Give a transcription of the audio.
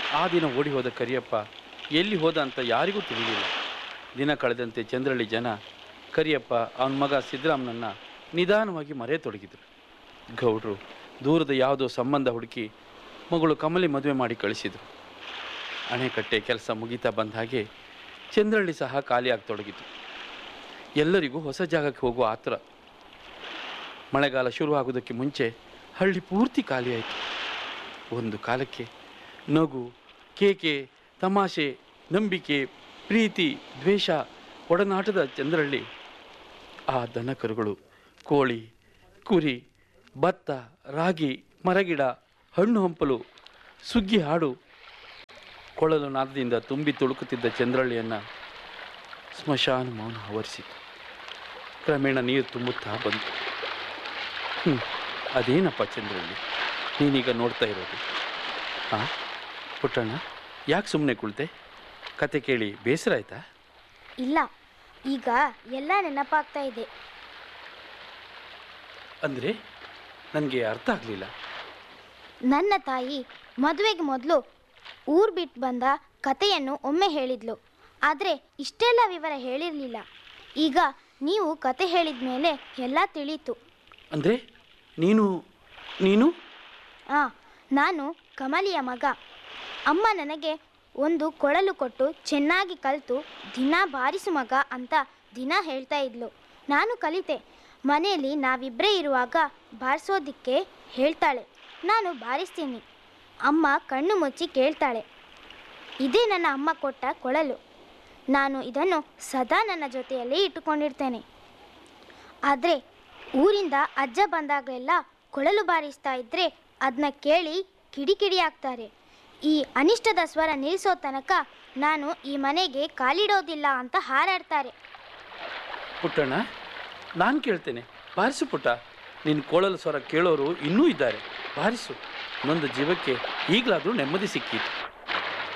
ಆ ದಿನ ಓಡಿ ಹೋದ ಕರಿಯಪ್ಪ ಎಲ್ಲಿ ಹೋದ ಅಂತ ಯಾರಿಗೂ ತಿಳಿಲಿಲ್ಲ ದಿನ ಕಳೆದಂತೆ ಚಂದ್ರಳ್ಳಿ ಜನ ಕರಿಯಪ್ಪ ಅವನ ಮಗ ಸಿದ್ದರಾಮನನ್ನು ನಿಧಾನವಾಗಿ ಮರೆಯತೊಡಗಿದರು ಗೌಡ್ರು ದೂರದ ಯಾವುದೋ ಸಂಬಂಧ ಹುಡುಕಿ ಮಗಳು ಕಮಲಿ ಮದುವೆ ಮಾಡಿ ಕಳಿಸಿದರು ಅಣೆಕಟ್ಟೆ ಕೆಲಸ ಮುಗಿತಾ ಬಂದ ಹಾಗೆ ಚಂದ್ರಳ್ಳಿ ಸಹ ಖಾಲಿಯಾಗತೊಡಗಿತು ಎಲ್ಲರಿಗೂ ಹೊಸ ಜಾಗಕ್ಕೆ ಹೋಗುವ ಆತರ ಮಳೆಗಾಲ ಶುರುವಾಗೋದಕ್ಕೆ ಮುಂಚೆ ಹಳ್ಳಿ ಪೂರ್ತಿ ಖಾಲಿಯಾಯಿತು ಒಂದು ಕಾಲಕ್ಕೆ ನಗು ಕೇಕೆ ತಮಾಷೆ ನಂಬಿಕೆ ಪ್ರೀತಿ ದ್ವೇಷ ಒಡನಾಟದ ಚಂದ್ರಳ್ಳಿ ಆ ದನಕರುಗಳು ಕೋಳಿ ಕುರಿ ಭತ್ತ ರಾಗಿ ಮರಗಿಡ ಹಣ್ಣು ಹಂಪಲು ಸುಗ್ಗಿ ಹಾಡು ಕೊಳಲು ನಾದದಿಂದ ತುಂಬಿ ತುಳುಕುತ್ತಿದ್ದ ಚಂದ್ರಳ್ಳಿಯನ್ನು ಸ್ಮಶಾನ ಮೌನ ಆವರಿಸಿತು ಕ್ರಮೇಣ ನೀರು ತುಂಬುತ್ತಾ ಬಂತು ಹ್ಞೂ ಅದೇನಪ್ಪ ಚಂದ್ರಳ್ಳಿ ನೀನೀಗ ನೋಡ್ತಾ ಇರೋದು ಹಾಂ ಪುಟ್ಟಣ್ಣ ಯಾಕೆ ಸುಮ್ಮನೆ ಕುಳಿತೆ ಕತೆ ಕೇಳಿ ಬೇಸರ ಆಯ್ತಾ ಇಲ್ಲ ಈಗ ಎಲ್ಲ ನೆನಪಾಗ್ತಾ ಇದೆ ಅಂದರೆ ನನಗೆ ಅರ್ಥ ಆಗಲಿಲ್ಲ ನನ್ನ ತಾಯಿ ಮದುವೆಗೆ ಮೊದಲು ಊರು ಬಿಟ್ಟು ಬಂದ ಕತೆಯನ್ನು ಒಮ್ಮೆ ಹೇಳಿದ್ಲು ಆದರೆ ಇಷ್ಟೆಲ್ಲ ವಿವರ ಹೇಳಿರಲಿಲ್ಲ ಈಗ ನೀವು ಕತೆ ಹೇಳಿದ ಮೇಲೆ ಎಲ್ಲ ತಿಳಿಯಿತು ಅಂದರೆ ನೀನು ನೀನು ಆ ನಾನು ಕಮಲಿಯ ಮಗ ಅಮ್ಮ ನನಗೆ ಒಂದು ಕೊಳಲು ಕೊಟ್ಟು ಚೆನ್ನಾಗಿ ಕಲಿತು ದಿನ ಬಾರಿಸು ಮಗ ಅಂತ ದಿನ ಹೇಳ್ತಾ ಇದ್ಲು ನಾನು ಕಲಿತೆ ಮನೆಯಲ್ಲಿ ನಾವಿಬ್ಬರೇ ಇರುವಾಗ ಬಾರಿಸೋದಿಕ್ಕೆ ಹೇಳ್ತಾಳೆ ನಾನು ಬಾರಿಸ್ತೀನಿ ಅಮ್ಮ ಕಣ್ಣು ಮುಚ್ಚಿ ಕೇಳ್ತಾಳೆ ಇದೇ ನನ್ನ ಅಮ್ಮ ಕೊಟ್ಟ ಕೊಳಲು ನಾನು ಇದನ್ನು ಸದಾ ನನ್ನ ಜೊತೆಯಲ್ಲೇ ಇಟ್ಟುಕೊಂಡಿರ್ತೇನೆ ಆದರೆ ಊರಿಂದ ಅಜ್ಜ ಬಂದಾಗಲೆಲ್ಲ ಕೊಳಲು ಬಾರಿಸ್ತಾ ಇದ್ರೆ ಅದನ್ನ ಕೇಳಿ ಕಿಡಿಕಿಡಿ ಆಗ್ತಾರೆ ಈ ಅನಿಷ್ಟದ ಸ್ವರ ನಿಲ್ಲಿಸೋ ತನಕ ನಾನು ಈ ಮನೆಗೆ ಕಾಲಿಡೋದಿಲ್ಲ ಅಂತ ಹಾರಾಡ್ತಾರೆ ಪುಟ್ಟಣ್ಣ ನಾನು ಕೇಳ್ತೇನೆ ಬಾರಿಸು ಪುಟ್ಟ ನಿನ್ನ ಕೋಳಲು ಸ್ವರ ಕೇಳೋರು ಇನ್ನೂ ಇದ್ದಾರೆ ಬಾರಿಸು ನೊಂದು ಜೀವಕ್ಕೆ ಈಗಲಾದರೂ ನೆಮ್ಮದಿ ಸಿಕ್ಕಿತು